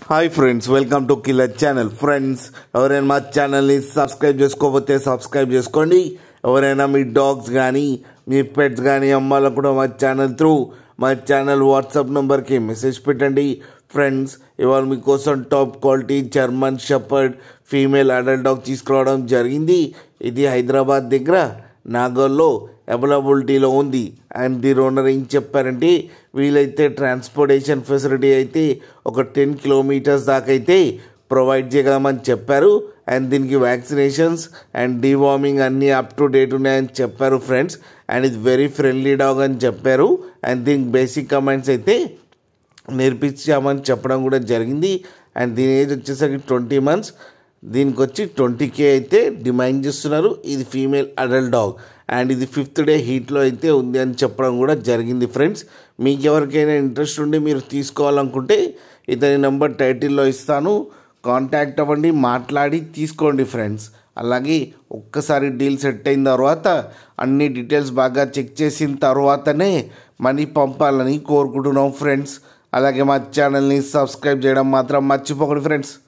hi friends welcome to killer channel friends ఎవరైనా మా ఛానల్ని సబ్స్క్రైబ్ చేసుకోకపోతే సబ్స్క్రైబ్ చేసుకోండి ఎవరైనా మీ డాగ్స్ కానీ మీ పెట్స్ కానీ అమ్మాలకు కూడా మా ఛానల్ త్రూ మా ఛానల్ వాట్సాప్ నెంబర్కి మెసేజ్ పెట్టండి ఫ్రెండ్స్ ఇవాళ మీకోసం top quality German shepherd female adult dog తీసుకురావడం జరిగింది ఇది హైదరాబాద్ దగ్గర నాగోల్లో అవైలబిలిటీలో ఉంది అండ్ దీని ఓనర్ ఏం చెప్పారంటే వీలైతే ట్రాన్స్పోర్టేషన్ ఫెసిలిటీ అయితే ఒక టెన్ కిలోమీటర్స్ దాకా అయితే ప్రొవైడ్ చేయగలమని చెప్పారు అండ్ దీనికి వ్యాక్సినేషన్స్ అండ్ డీవార్మింగ్ అన్నీ అప్ టు డేట్ ఉన్నాయని చెప్పారు ఫ్రెండ్స్ అండ్ ఇది వెరీ ఫ్రెండ్లీ డాగ్ అని చెప్పారు అండ్ దీనికి బేసిక్ కమెంట్స్ అయితే నేర్పించామని చెప్పడం కూడా జరిగింది అండ్ దీని ఏజ్ వచ్చేసరికి ట్వంటీ మంత్స్ దీనికి వచ్చి ట్వంటీ కే అయితే డిమాండ్ చేస్తున్నారు ఇది ఫీమేల్ అడల్ట్ డాగ్ అండ్ ఇది ఫిఫ్త్ డే హీట్లో అయితే ఉంది అని చెప్పడం కూడా జరిగింది ఫ్రెండ్స్ మీకు ఎవరికైనా ఇంట్రెస్ట్ ఉండి మీరు తీసుకోవాలనుకుంటే ఇతని నెంబర్ టైటిల్లో ఇస్తాను కాంటాక్ట్ అవ్వండి మాట్లాడి తీసుకోండి ఫ్రెండ్స్ అలాగే ఒక్కసారి డీల్ సెట్ అయిన తర్వాత అన్ని డీటెయిల్స్ బాగా చెక్ చేసిన తర్వాతనే మనీ పంపాలని కోరుకుంటున్నాం ఫ్రెండ్స్ అలాగే మా ఛానల్ని సబ్స్క్రైబ్ చేయడం మాత్రం మర్చిపోకండి ఫ్రెండ్స్